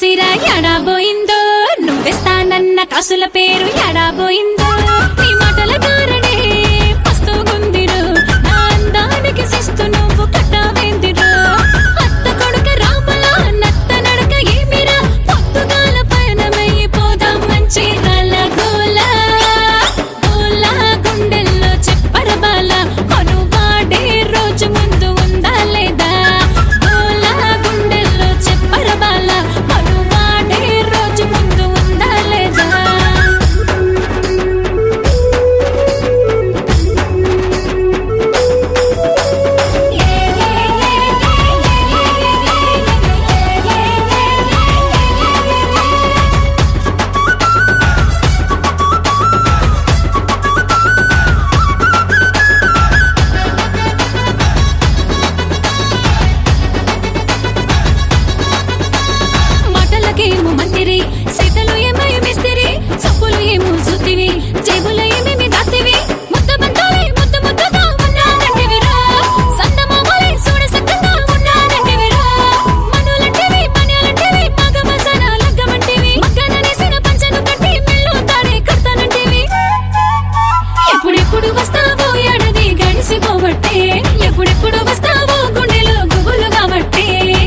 సిరా ఎడాబోయిందో నువ్వెస్తానన్న కాసుల పేరు ఎడాబోయిందో నీ మాటల కారణే మస్తు గుందిరు నా అందానికి శిస్తు నువ్వు కట్టావేందిరు అత్త కొడుక రామల నత్త నడక ఏమిరా పొద్దుగాల పయనమయ్యి పోదాం మంచి గల గోల గోల గుండెల్లో చెప్పరబాల మనువాడే రోజు ముందు ఉందా లేదా గోల గుండెల్లో చెప్పరబాల మనువాడే రోజు ముందు ఉందా లేదా మాటలకేమో మంతిరి సీతలు ఏమై మిస్తిరి సప్పులు ఏమో సుత్తివి జేబులు ఏమేమి దాతివి ముద్ద బంతాలే ముద్ద ముద్దగా ఉన్నానంటివిరా సందమామలే చూడ సక్కగా ఉన్నానంటివిరా మనులంటివి పనులంటివి మగ మసన లగ్గమంటివి మగ్గననేసిన పంచను కట్టి మెళ్ళు తాడే కడతానంటివి ఎప్పుడెప్పుడు వస్తావో ఎడది గడిసిపోబట్టే ఎప్పుడెప్పుడు వస్తావో గుండెలో గుబులు కాబట్టి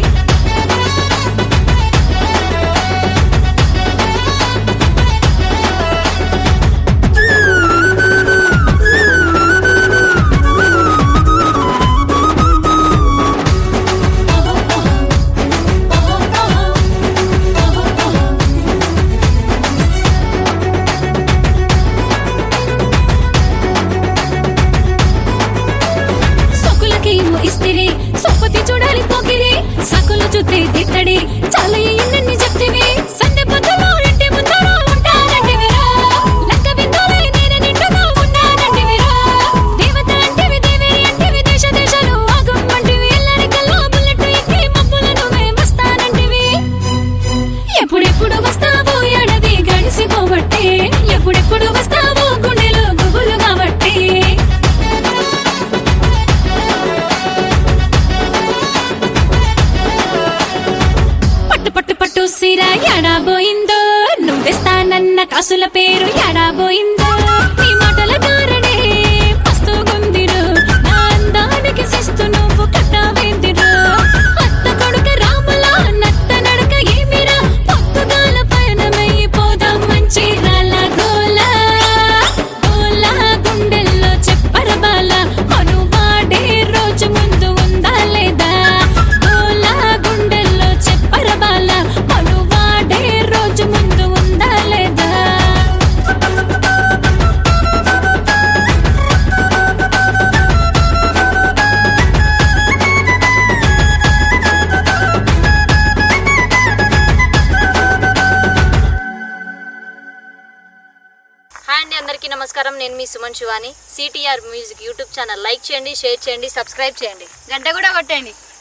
సొక్కులకేమో ఇస్తిరి సొప్పతి చూడాలి పోకిరి సకులు చూస్తే తిత్తడి చాలా ఎన్నెన్ని చెప్తివి సందె పొద్దులో ఇంటి ముందర ఉంటానంటివిరా లక్క బిందులే నేను నిండుగా ఉన్నానంటివిరా దేవత అంటివి దేవేరి అంటివి దేశ దేశాలు ఆగమ్మంటివి ఎల్లరి కల్లా బుల్లెట్ ఎక్కి మబ్బుల నువ్వే వస్తానంటివి ఎప్పుడెప్పుడు వస్తావో ఎడది గడిసిపోబట్టే ఎప్పుడెప్పుడు వస్తావో గుండెలో గుబులు కాబట్టి పట్టు పట్టు పట్టు సిర ఎడాబోయిందో నువ్వెస్తానన్న కాసుల పేరు ఎడాబోయిందో నీ మాటల కారణే మస్తు గుందిరు నా అందానికి శిస్తు నువ్వు కట్టావేందిరు అత్త కొడుక రాముల నత్త నడక ఏమిరా పొద్దుగాల పయనమయ్యి పోదాం మంచి రాల గోల గోల గుండెల్లో చెప్పరబాల మనువాడే రోజు ముందు ఉందా లేదా గోల గుండెల్లో చెప్పరబాల మనువాడే రోజు ముందు ఉందా లేదా హాయ్ అండి అందరికీ నమస్కారం నేను మీ Suman Shivani CTR music YouTube channel like చేయండి షేర్ చేయండి సబ్స్క్రైబ్ చేయండి గంట కూడా కొట్టండి